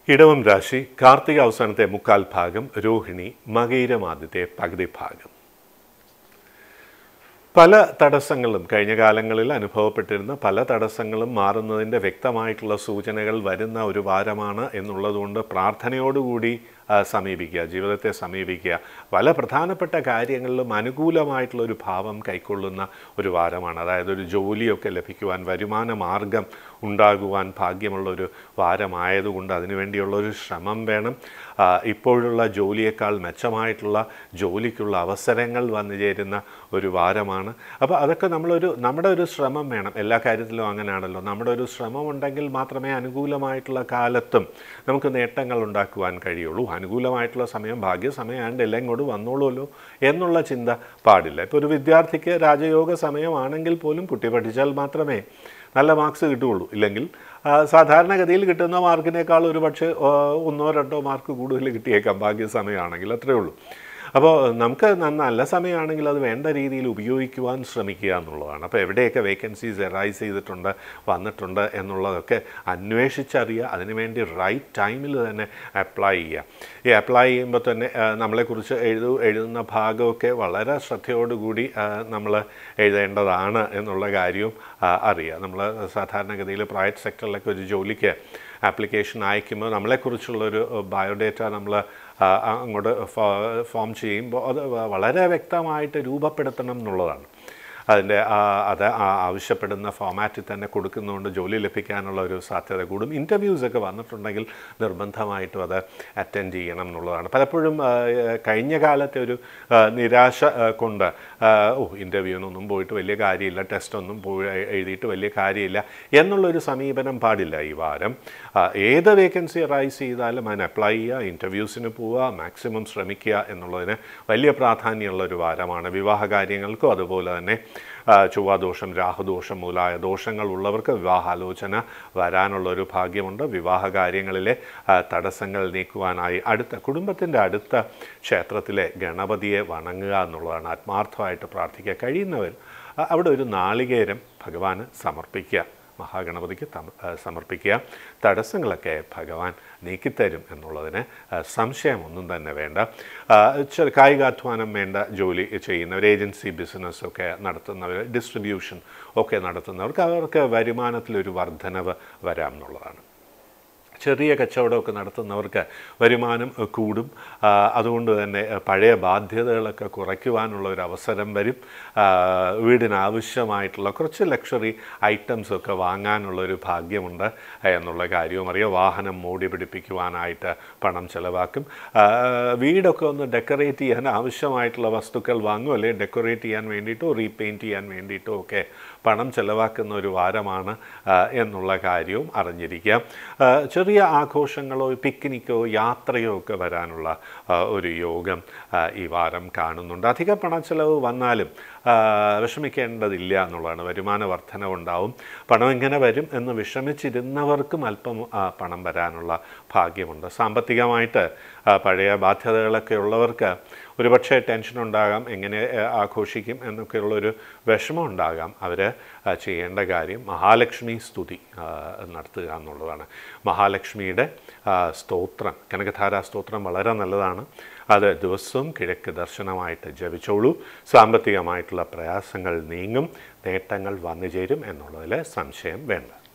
ഇടവം രാശി കാർത്തിക അവസാനത്തെ മുക്കാൽ ഭാഗം രോഹിണി മകയിരം ആദ്യത്തെ പകുതി ഭാഗം പല തടസ്സങ്ങളും കഴിഞ്ഞ കാലങ്ങളിൽ അനുഭവപ്പെട്ടിരുന്ന പല തടസ്സങ്ങളും മാറുന്നതിൻ്റെ വ്യക്തമായിട്ടുള്ള സൂചനകൾ വരുന്ന ഒരു വാരമാണ് എന്നുള്ളതുകൊണ്ട് പ്രാർത്ഥനയോടുകൂടി ആ, സമീപിക്കുക ജീവിതത്തെ സമീപിക്കുക പല പ്രധാനപ്പെട്ട കാര്യങ്ങളിലും അനുകൂലമായിട്ടുള്ള ഒരു ഭാവം കൈക്കൊള്ളുന്ന ഒരു വാരമാണ് അതായത് ഒരു ജോലിയൊക്കെ ലഭിക്കുവാൻ വരുമാന മാർഗം ഉണ്ടാകുവാൻ ഭാഗ്യമുള്ള ഒരു വാരമായതുകൊണ്ട് അതിനുവേണ്ടിയുള്ള ഒരു ശ്രമം വേണം ആ, ഇപ്പോഴുള്ള ജോലിയേക്കാൾ മെച്ചമായിട്ടുള്ള ജോലിക്കുള്ള അവസരങ്ങൾ വന്നു ചേരുന്ന ഒരു വാരമാണ് അപ്പോൾ അതൊക്കെ നമ്മളൊരു നമ്മുടെ ഒരു ശ്രമം വേണം എല്ലാ കാര്യത്തിലും അങ്ങനെയാണല്ലോ നമ്മുടെ ഒരു ശ്രമം ഉണ്ടെങ്കിൽ മാത്രമേ അനുകൂലമായിട്ടുള്ള കാലത്തും നമുക്ക് നേട്ടങ്ങൾ ഉണ്ടാക്കുവാൻ കഴിയുള്ളൂ അനുകൂലമായിട്ടുള്ള സമയം ഭാഗ്യസമയമാണ്ട് എല്ലാം ഇങ്ങോട്ട് വന്നോളൂല്ലോ എന്നുള്ള ചിന്ത പാടില്ല ഇപ്പോൾ ഒരു വിദ്യാർത്ഥിക്ക് രാജയോഗ സമയമാണെങ്കിൽ പോലും കുട്ടി പഠിച്ചാൽ മാത്രമേ നല്ല മാർക്സ് കിട്ടുകയുള്ളൂ ഇല്ലെങ്കിൽ ആ, സാധാരണഗതിയിൽ കിട്ടുന്ന മാർക്കിനേക്കാൾ ഒരു പക്ഷേ ആ, ഒന്നോ രണ്ടോ മാർക്ക് കൂടുതൽ കിട്ടിയേക്കാം ഭാഗ്യസമയമാണെങ്കിൽ അത്രയേ ഉള്ളൂ അപ്പോൾ നമുക്ക് ന- നല്ല സമയമാണെങ്കിൽ അത് വേണ്ട രീതിയിൽ ഉപയോഗിക്കുവാൻ ശ്രമിക്കുക എന്നുള്ളതാണ് അപ്പോൾ എവിടെയൊക്കെ വേക്കൻസീസ് എറൈസ് ചെയ്തിട്ടുണ്ട് വന്നിട്ടുണ്ട് എന്നുള്ളതൊക്കെ അന്വേഷിച്ചറിയുക അതിനുവേണ്ടി റൈറ്റ് ടൈമിൽ തന്നെ അപ്ലൈ ചെയ്യുക ഈ അപ്ലൈ ചെയ്യുമ്പോൾ തന്നെ ആ, നമ്മളെക്കുറിച്ച് എഴുതു എഴുതുന്ന ഭാഗമൊക്കെ വളരെ ശ്രദ്ധയോടുകൂടി നമ്മൾ എഴുതേണ്ടതാണ് എന്നുള്ള കാര്യവും ആ, അറിയുക നമ്മൾ സാധാരണഗതിയിൽ പ്രൈവറ്റ് സെക്ടറിലൊക്കെ ഒരു ജോലിക്ക് ആപ്ലിക്കേഷൻ അയക്കുമ്പോൾ നമ്മളെക്കുറിച്ചുള്ളൊരു ബയോഡേറ്റ നമ്മൾ അങ്ങോട്ട് ഫോം ചെയ്യുമ്പോൾ അത് വളരെ വ്യക്തമായിട്ട് രൂപപ്പെടുത്തണം എന്നുള്ളതാണ് അതിൻ്റെ ആ, അത് ആ- ആവശ്യപ്പെടുന്ന ഫോമാറ്റിൽ തന്നെ കൊടുക്കുന്നതുകൊണ്ട് ജോലി ലഭിക്കാനുള്ള ഒരു സാധ്യത കൂടും ഇൻ്റർവ്യൂസൊക്കെ വന്നിട്ടുണ്ടെങ്കിൽ നിർബന്ധമായിട്ടും അത് അറ്റൻഡ് ചെയ്യണം എന്നുള്ളതാണ് പലപ്പോഴും ആ, കഴിഞ്ഞ കാലത്തെ ഒരു ആ, നിരാശ ആ, കൊണ്ട് ആ, ഓ ഇൻ്റർവ്യൂവിനൊന്നും പോയിട്ട് വലിയ കാര്യമില്ല ടെസ്റ്റൊന്നും പോയി എഴുതിയിട്ട് വലിയ കാര്യമില്ല എന്നുള്ളൊരു സമീപനം പാടില്ല ഈ വാരം ആ, ഏത് വേക്കൻസി റൈസ് ചെയ്താലും അതിന് അപ്ലൈ ചെയ്യുക ഇൻ്റർവ്യൂസിന് പോവുക മാക്സിമം ശ്രമിക്കുക എന്നുള്ളതിന് വലിയ പ്രാധാന്യമുള്ള ഒരു വാരമാണ് വിവാഹ കാര്യങ്ങൾക്കും അതുപോലെ തന്നെ ആ, ചൊവ്വാദോഷം രാഹുദോഷം മുതലായ ദോഷങ്ങൾ ഉള്ളവർക്ക് വിവാഹാലോചന വരാനുള്ള ഒരു ഭാഗ്യമുണ്ട് വിവാഹ കാര്യങ്ങളിലെ ആ, തടസ്സങ്ങൾ നീക്കുവാനായി അടുത്ത കുടുംബത്തിൻ്റെ അടുത്ത ക്ഷേത്രത്തിലെ ഗണപതിയെ വണങ്ങുക എന്നുള്ളതാണ് ആത്മാർത്ഥമായിട്ട് പ്രാർത്ഥിക്കുക കഴിയുന്നവർ ആ, അവിടെ ഒരു നാളികേരം ഭഗവാന് സമർപ്പിക്കുക മഹാഗണപതിക്ക് തമ- ആ, സമർപ്പിക്കുക തടസ്സങ്ങളൊക്കെ ഭഗവാൻ നീക്കിത്തരും എന്നുള്ളതിന് ആ, സംശയമൊന്നും തന്നെ വേണ്ട ആ, ചെ- കായികാധ്വാനം വേണ്ട ജോലി ചെയ്യുന്നവർ ഏജൻസി ബിസിനസ്സൊക്കെ നടത്തുന്നവർ ഡിസ്ട്രിബ്യൂഷൻ ഒക്കെ നടത്തുന്നവർക്ക് അവർക്ക് വരുമാനത്തിലൊരു വർധനവ് വരാം എന്നുള്ളതാണ് ചെറിയ കച്ചവടമൊക്കെ നടത്തുന്നവർക്ക് വരുമാനം അഹ്, കൂടും ആ, അതുകൊണ്ട് തന്നെ അഹ്, പഴയ ബാധ്യതകളൊക്കെ കുറയ്ക്കുവാനുള്ള ഒരു അവസരം വരും ആ, വീടിന് ആവശ്യമായിട്ടുള്ള കുറച്ച് ലക്ഷറി ഐറ്റംസൊക്കെ വാങ്ങാനുള്ള ഒരു ഭാഗ്യമുണ്ട് എന്നുള്ള കാര്യവും അറിയാം വാഹനം മോടി പിടിപ്പിക്കുവാനായിട്ട് പണം ചിലവാക്കും ആ, വീടൊക്കെ ഒന്ന് ഡെക്കറേറ്റ് ചെയ്യാൻ ആവശ്യമായിട്ടുള്ള വസ്തുക്കൾ വാങ്ങും അല്ലെങ്കിൽ ഡെക്കറേറ്റ് ചെയ്യാൻ വേണ്ടിയിട്ടോ റീപെയിൻറ്റ് ചെയ്യാൻ വേണ്ടിയിട്ടോ ഒക്കെ പണം ചെലവാക്കുന്ന ഒരു വാരമാണ് ആ, എന്നുള്ള കാര്യവും അറിഞ്ഞിരിക്കുക ആ, ചെറിയ ആഘോഷങ്ങളോ പിക്നിക്കോ യാത്രയോ ഒക്കെ വരാനുള്ള ആ, ഒരു യോഗം ആ, ഈ വാരം കാണുന്നുണ്ട് അധിക പണച്ചെലവ് വന്നാലും ആ, വിഷമിക്കേണ്ടതില്ല എന്നുള്ളതാണ് വരുമാന വർധന ഉണ്ടാവും പണം എങ്ങനെ വരും എന്ന് വിഷമിച്ചിരുന്നവർക്കും അല്പം ആ, പണം വരാനുള്ള ഭാഗ്യമുണ്ട് സാമ്പത്തികമായിട്ട് ആ, പഴയ ബാധ്യതകളൊക്കെ ഉള്ളവർക്ക് ഒരുപക്ഷെ ടെൻഷൻ ഉണ്ടാകാം എങ്ങനെ ആ, ആഘോഷിക്കും എന്നൊക്കെയുള്ളൊരു വിഷമം ഉണ്ടാകാം അവർ ചെയ്യേണ്ട കാര്യം മഹാലക്ഷ്മി സ്തുതി ആ, നടത്തുക എന്നുള്ളതാണ് മഹാലക്ഷ്മിയുടെ ആ, സ്തോത്രം കനകധാരാ സ്തോത്രം വളരെ നല്ലതാണ് അത് ദിവസവും കിഴക്ക് ദർശനമായിട്ട് ജപിച്ചോളൂ സാമ്പത്തികമായിട്ടുള്ള പ്രയാസങ്ങൾ നീങ്ങും നേട്ടങ്ങൾ വന്നു ചേരും എന്നുള്ളതിൽ സംശയം വേണ്ട